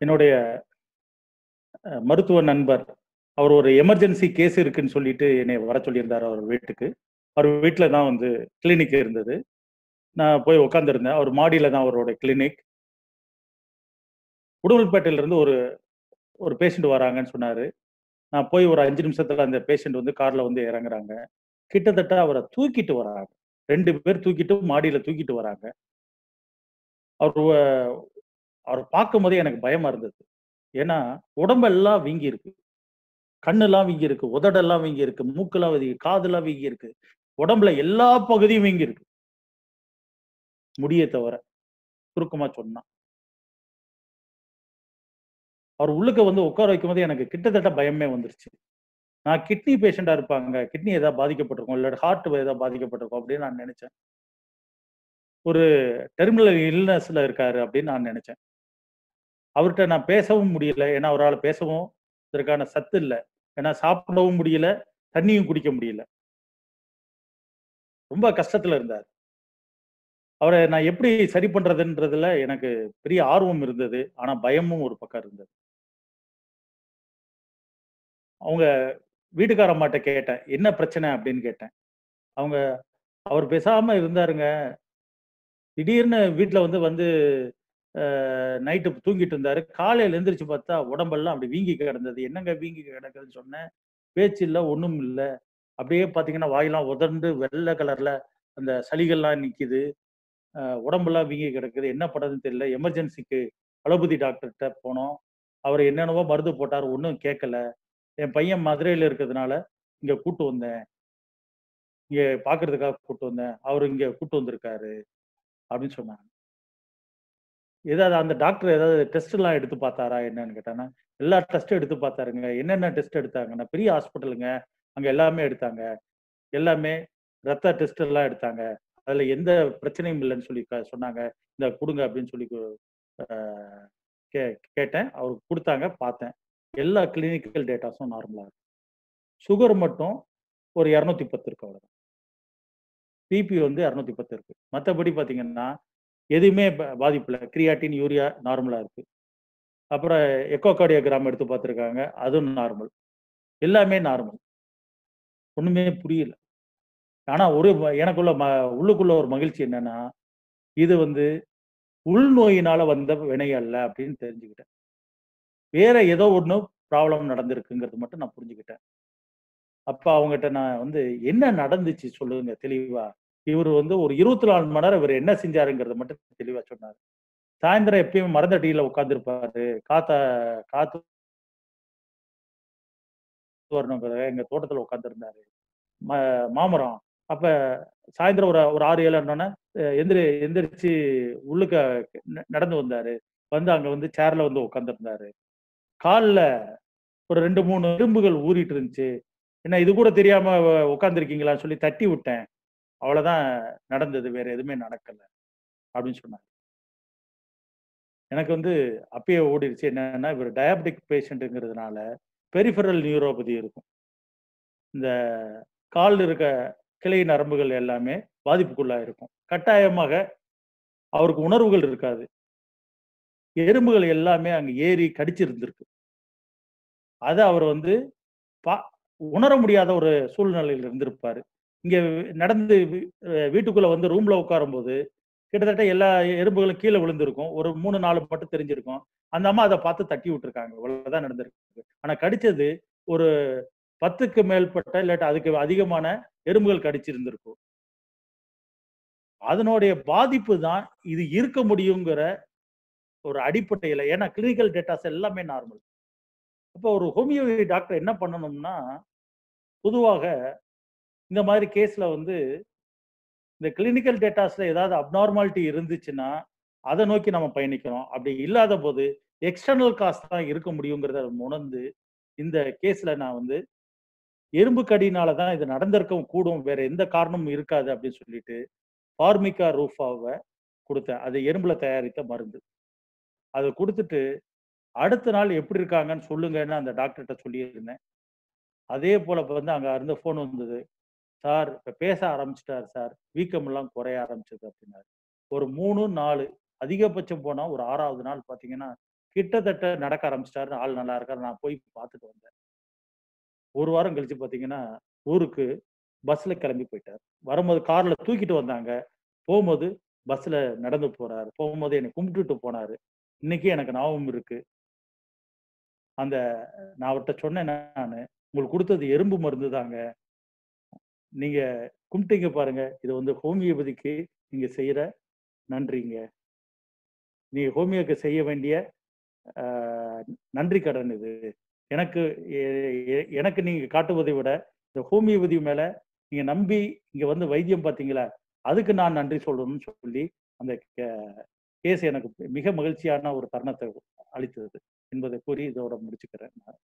என்னுடைய அஹ், மருத்துவ நண்பர் அவர் ஒரு எமர்ஜென்சி கேஸ் இருக்குன்னு சொல்லிட்டு என்னை வர சொல்லியிருந்தார் அவர் வீட்டுக்கு அவர் வீட்டில் தான் வந்து கிளினிக் இருந்தது நான் போய் உட்காந்துருந்தேன் அவர் மாடியில் தான் அவரோட கிளினிக் உடுமல்பேட்டையில இருந்து ஒரு ஒரு பேஷண்ட் வராங்கன்னு சொன்னாரு நான் போய் ஒரு அஞ்சு நிமிஷத்துல அந்த பேஷண்ட் வந்து கார்ல வந்து இறங்குறாங்க கிட்டத்தட்ட அவரை தூக்கிட்டு வராங்க ரெண்டு பேர் தூக்கிட்டு மாடியில தூக்கிட்டு வராங்க அவர் வ- அவர் பார்க்கும் போதே எனக்கு பயமா இருந்தது ஏன்னா உடம்பெல்லாம் வீங்கி இருக்கு கண்ணெல்லாம் வீங்கி இருக்கு உதடெல்லாம் வீங்கி இருக்கு மூக்கெல்லாம் வீங்கி காதெல்லாம் வீங்கி இருக்கு உடம்புல எல்லா பகுதியும் வீங்கி இருக்கு முடியை தவிர சுருக்கமா சொன்னா அவர் உள்ளுக்க வந்து உட்கார வைக்கும் போது எனக்கு கிட்டத்தட்ட பயமே வந்துருச்சு நான் கிட்னி பேஷண்டா இருப்பாங்க கிட்னி ஏதாவது பாதிக்கப்பட்டிருக்கும் இல்ல ஹார்ட் ஏதாவது பாதிக்கப்பட்டிருக்கும் அப்படின்னு நான் நினைச்சேன் ஒரு டெர்மினல் இல்னஸ்ல இருக்காரு அப்படின்னு நான் நினைச்சேன் அவர்கிட்ட நான் பேசவும் முடியல ஏன்னா அவரால் பேசவும் இதற்கான சத்து இல்லை ஏன்னா சாப்பிடவும் முடியல தண்ணியும் குடிக்க முடியல ரொம்ப கஷ்டத்துல இருந்தார் அவரை நான் எப்படி சரி பண்றதுன்றதுல எனக்கு பெரிய ஆர்வம் இருந்தது ஆனா பயமும் ஒரு பக்கம் இருந்தது அவங்க வீட்டுக்கார அம்மாட்ட கேட்டேன் என்ன பிரச்சனை அப்படின்னு கேட்டேன் அவங்க அவர் பேசாம இருந்தாருங்க திடீர்னு வீட்டில் வந்து வந்து நைட்டு தூங்கிட்டு இருந்தாரு காலையில எந்திரிச்சு பார்த்தா உடம்பெல்லாம் அப்படி வீங்கி கிடந்தது என்னங்க வீங்கி கிடக்குதுன்னு சொன்னேன் பேச்சு இல்லை ஒன்றும் இல்லை அப்படியே பார்த்தீங்கன்னா வாயெல்லாம் உதர்ந்து வெள்ளை கலர்ல அந்த சளிகள்லாம் நிக்குது அஹ் உடம்பெல்லாம் வீங்கி கிடக்குது என்ன பண்ணுறதுன்னு தெரியல எமர்ஜென்சிக்கு அலோபதி டாக்டர்கிட்ட போனோம் அவர் என்னென்னவோ மருந்து போட்டார் ஒன்றும் கேட்கல என் பையன் மதுரையில் இருக்கிறதுனால இங்கே கூட்டு வந்தேன் இங்கே பார்க்கறதுக்காக கூட்டு வந்தேன் அவர் இங்கே கூட்டு வந்திருக்காரு அப்படின்னு சொன்னாங்க ஏதாவது அந்த டாக்டர் ஏதாவது டெஸ்ட் எல்லாம் எடுத்து பார்த்தாரா என்னன்னு கேட்டானா எல்லா டெஸ்ட்டும் எடுத்து பார்த்தாருங்க என்னென்ன டெஸ்ட் எடுத்தாங்கன்னா பெரிய ஹாஸ்பிட்டலுங்க அங்க எல்லாமே எடுத்தாங்க எல்லாமே ரத்த டெஸ்ட் எல்லாம் எடுத்தாங்க அதுல எந்த பிரச்சனையும் இல்லைன்னு சொல்லி க- சொன்னாங்க இந்த கொடுங்க அப்படின்னு சொல்லி கு- ஆஹ் கே கேட்டேன் அவருக்கு கொடுத்தாங்க பார்த்தேன் எல்லா கிளினிக்கல் டேட்டாஸும் நார்மலா இருக்கு சுகர் மட்டும் ஒரு இரநூத்தி பத்து இருக்கு அவ்வளவுதான் பிபி வந்து இரநூத்தி பத்து இருக்கு மற்றபடி பார்த்தீங்கன்னா எதுவுமே ப- பாதிப்பு இல்லை கிரியாட்டின் யூரியா நார்மலா இருக்கு அப்புறம் எக்கோகார்டியோகிராம் எடுத்து பார்த்துருக்காங்க அதுவும் நார்மல் எல்லாமே நார்மல் ஒண்ணுமே புரியல ஆனா ஒரு ம- எனக்குள்ள ம உள்ளுக்குள்ள ஒரு மகிழ்ச்சி என்னன்னா இது வந்து உள்நோயினால வந்த வினை அல்ல அப்படின்னு தெரிஞ்சுக்கிட்டேன் வேற ஏதோ ஒண்ணு ப்ராப்ளம் நடந்திருக்குங்கிறது மட்டும் நான் புரிஞ்சுக்கிட்டேன் அப்ப அவங்ககிட்ட நான் வந்து என்ன நடந்துச்சு சொல்லுங்க தெளிவா இவர் வந்து ஒரு இருபத்தி நாலு மணி நேரம் இவர் என்ன செஞ்சாருங்கிறத மட்டும் தெளிவா சொன்னார் சாயந்தரம் எப்பயும் மரந்தடியில உட்காந்துருப்பாரு காத்த காத்து வரணுங்கிற எங்க தோட்டத்துல உட்காந்துருந்தாரு மாமரம் அப்ப சாயந்தரம் ஒரு ஒரு ஆறு ஏழு ஆனோடனே எந்திரி எந்திரிச்சு உள்ளுக்க ந- நடந்து வந்தாரு வந்து அங்க வந்து சேர்ல வந்து உட்காந்துருந்தாரு கால்ல ஒரு ரெண்டு மூணு எறும்புகள் ஊறிட்டு இருந்துச்சு என்ன இது கூட தெரியாம உட்காந்துருக்கீங்களான்னு சொல்லி தட்டி விட்டேன் அவ்வளவுதான் நடந்தது வேற எதுவுமே நடக்கல அப்படின்னு சொன்னாங்க எனக்கு வந்து அப்பயே ஓடிடுச்சு என்னன்னா இவர் டயாபெட்டிக் பேஷண்ட்டுங்கிறதுனால பெரிஃபரல் நியூரோபதி இருக்கும் இந்த கால் இருக்க கிளை நரம்புகள் எல்லாமே பாதிப்புக்குள்ளா இருக்கும் கட்டாயமாக அவருக்கு உணர்வுகள் இருக்காது எறும்புகள் எல்லாமே அங்க ஏறி கடிச்சிருந்திருக்கு அதை அவர் வந்து பா உணர முடியாத ஒரு சூழ்நிலையில் இருந்திருப்பாரு இங்க நடந்து வீ- அஹ் வீட்டுக்குள்ள வந்து ரூம்ல உட்காரும்போது கிட்டத்தட்ட எல்லா எறும்புகளும் கீழே விழுந்திருக்கும் ஒரு மூணு நாலு மட்டும் தெரிஞ்சிருக்கும் அந்த அம்மா அதை பார்த்து தட்டி விட்டுருக்காங்க இவ்வளவுதான் நடந்திருக்கு ஆனா கடிச்சது ஒரு பத்துக்கு மேற்பட்ட இல்லாட்டி அதுக்கு அதிகமான எறும்புகள் கடிச்சிருந்திருக்கும் அதனுடைய பாதிப்பு தான் இது இருக்க முடியுங்கிற ஒரு அடிப்படையில ஏன்னா கிளினிக்கல் டேட்டாஸ் எல்லாமே நார்மல் அப்போ ஒரு ஹோமியோபதி டாக்டர் என்ன பண்ணணும்னா பொதுவாக இந்த மாதிரி கேஸ்ல வந்து இந்த கிளினிக்கல் டேட்டாஸ்ல ஏதாவது அப்நார்மாலிட்டி இருந்துச்சுன்னா அதை நோக்கி நம்ம பயணிக்கிறோம் அப்படி இல்லாத போது எக்ஸ்டர்னல் காஸ்ட் தான் இருக்க முடியுங்கிறத உணர்ந்து இந்த கேஸ்ல நான் வந்து எறும்பு கடினால தான் இது நடந்திருக்கவும் கூடும் வேற எந்த காரணமும் இருக்காது அப்படின்னு சொல்லிட்டு ஃபார்மிகா ரூஃபாவை கொடுத்தேன் அது எறும்புல தயாரித்த மருந்து அதை கொடுத்துட்டு அடுத்த நாள் எப்படி இருக்காங்கன்னு சொல்லுங்கன்னு அந்த டாக்டர்கிட்ட சொல்லியிருந்தேன் அதே போல இப்ப வந்து அங்க இருந்து ஃபோன் வந்தது சார் இப்ப பேச ஆரம்பிச்சிட்டார் சார் வீக்கம் எல்லாம் குறைய ஆரம்பிச்சது அப்படின்னாரு ஒரு மூணு நாலு அதிகபட்சம் போனா ஒரு ஆறாவது நாள் பாத்தீங்கன்னா கிட்டத்தட்ட நடக்க ஆரம்பிச்சிட்டாரு. ஆள் நல்லா இருக்காரு. நான் போய் பார்த்துட்டு வந்தேன். 1 வாரம் கழிச்சு பார்த்தீங்கன்னா, ஊருக்கு பஸ்ல கிளம்பி போயிட்டாரு. வரும்போது கார்ல தூக்கிட்டு வந்தாங்க. போம்போது பஸ்ல நடந்து போறாரு. போகும்போது என்னை கும்பிட்டுட்டு போனாரு. இன்னைக்கும் எனக்கு ஞாபகம் இருக்கு. அந்த நான் அவர்ட்ட சொன்னேன் நானு, "உங்களுக்கு குடுத்தது எறும்பு மருந்து தாங்க. நீங்க கும்பிட்டீங்க பாருங்க. இது வந்து ஹோமியோபதிக்கு நீங்க செய்ற நன்றிங்க. நீங்க ஹோமியோக்கு செய்ய வேண்டிய அ நன்றி கடன் இது. எனக்கு எ எ எனக்கு நீங்க காட்டுவதை விட, இந்த ஹோமியோபதி மேல நீங்க நம்பி இங்க வந்து வைத்தியம் பார்த்தீங்களா, அதுக்கு நான் நன்றி சொல்லணும்னு சொல்லி, அந்த கே கேஸ் எனக்கு மிக மகிழ்ச்சியான ஒரு தருணத்த அளித்தது என்பதை கூறி இதோட முடிச்சுக்கிறேன் நான்.